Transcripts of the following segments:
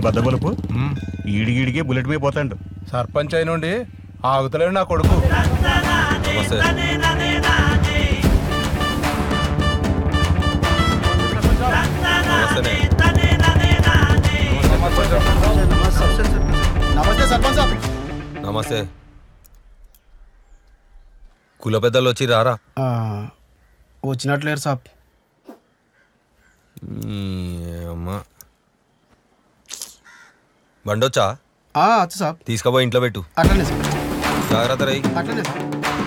బద్దబలుపు ఈడిగిడికి bullet మీద పోతాడు సర్పంచ్ అయిన నుండి ఆగుతలేడు నా కొడుకు నమస్తే నమస్తేనే నమస్తే సర్పంచ్ సాబ్ నమస్తే కుల పెద్దలు వచ్చి రారా వచ్చినట్లేరు సాబ్ ఈ అమ్మ బండొచ్చా అచ్చు సాబ్ తీసుకుపోయి ఇంట్లో పెట్టు అట్లనే సార్ జాగ్రత్త రై అట్లనే సార్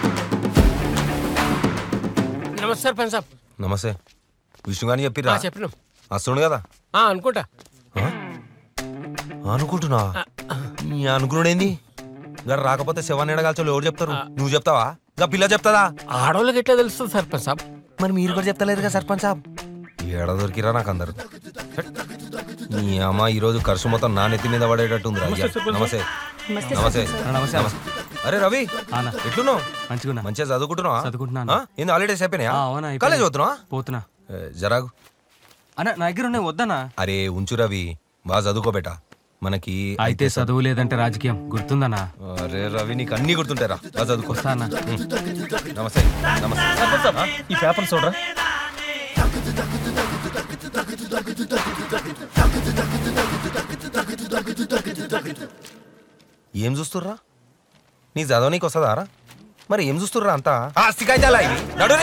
నమస్తే సర్పంచ్ సాబ్ నమస్తే విష్ణు గాని చెప్పిరా ఆ, చెప్పినాం వస్తుండు కదా ఆ, అనుకుంటా ఆ? అనుకుంటున్నా నీ అనుకున్నాడేంది గారు రాకపోతే శవాన్ని ఎడగాల్చోళ్ళు ఎవరు చెప్తారు నువ్వు చెప్తావా గా పిల్ల చెప్తాదా ఆడవాళ్ళకి ఎట్లా తెలుస్తుంది సర్పంచ్ సాబ్ మరి మీరు కూడా చెప్తలేరు కదా సర్పంచ్ సాబ్ ఏడ దొరికిరా నాకు అందరు నీ అమ్మ ఈ రోజు ఖర్చు మొత్తం నా నెత్తి మీద పడేటట్టుంది అయ్యా నమస్తే నమస్తే నమస్తే అరే రవి ఎట్లున్నావు మంచిగున్నా మంచిగా చదువుకుంటున్నావా చదువుకుంటున్నాను. ఆ? ఏంది హాలిడేస్ అయిపోయినాయా ఆ, అవునా, అయిపోయినాయి. కాలేజ్ పోతున్నావా పోతున్నా ఏ, జరాగు అన్న నా దగ్గర ఉన్నాయి వద్దనా అరే ఉంచు రవి బాగా చదువుకోబెట మనకి అయితే చదువు లేదంటే రాజకీయం గుర్తుందనా అరే రవి నీకు అన్ని గుర్తుంటారా బాగా చదువుకో వస్తా అన్న ఉం. నమస్తే నమస్తే ఆ? ఈ పేపర్ చూడరా ఏం చూస్తుర్రా నీ చదవ నీకు వస్తుందా రా మరి ఏం చూస్తుర్రా అంతా ఆస్తి కాగితాలా ఇవి? నడురి.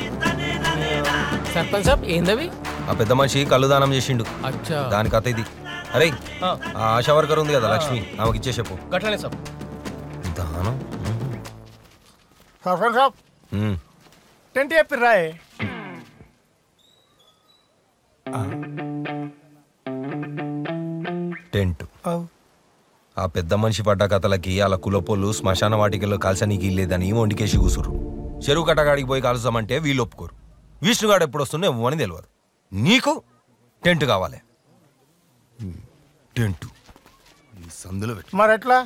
సర్పంచ్ సాబ్ ఏందవి ఆ పెద్ద మనిషి కళ్ళు దానం చేసిండు అచ్చా దాని కథ ఇది అరే ఆ ఆశా వర్కర్ ఉంది కదా లక్ష్మి ఆమెకి ఇచ్చేసేపు గట్లనే సాబ్ దానం సర్పంచ్ సాబ్ ఉం. టెంట్ చెప్పిర్రా టెంట్ ఆ పెద్ద మనిషి పడ్డ కథలకి అలా కులపోళ్ళు శ్మశాన వాటికల్లో కాల్చనీకి ఇల్లేదని వండికేసి కూసురు చెరువు కట్టగాడికి పోయి కాలుస్తామంటే వీళ్ళు ఒప్పుకోరు విష్ణుగాడు ఎప్పుడు వస్తుండే అని తెలియదు నీకు టెంట్ కావాలి ఉమ్, టెంట్ ఈ సందులో పెట్టు మరి ఎట్లా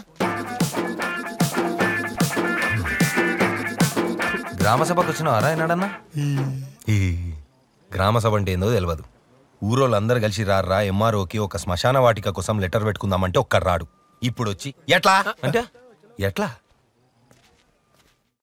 గ్రామ సభకు వచ్చిన ఆరాయనాడన్నా ఈ గ్రామ సభ అంటే ఏందో తెలియదు ఊరోళ్ళందరూ కలిసి రారా ఎంఆర్ఓకి ఒక శ్మశాన వాటిక కోసం లెటర్ పెట్టుకుందామంటే ఒక్కడు రాడు ఇప్పుడు వచ్చి ఎట్లా అంటే ఎట్లా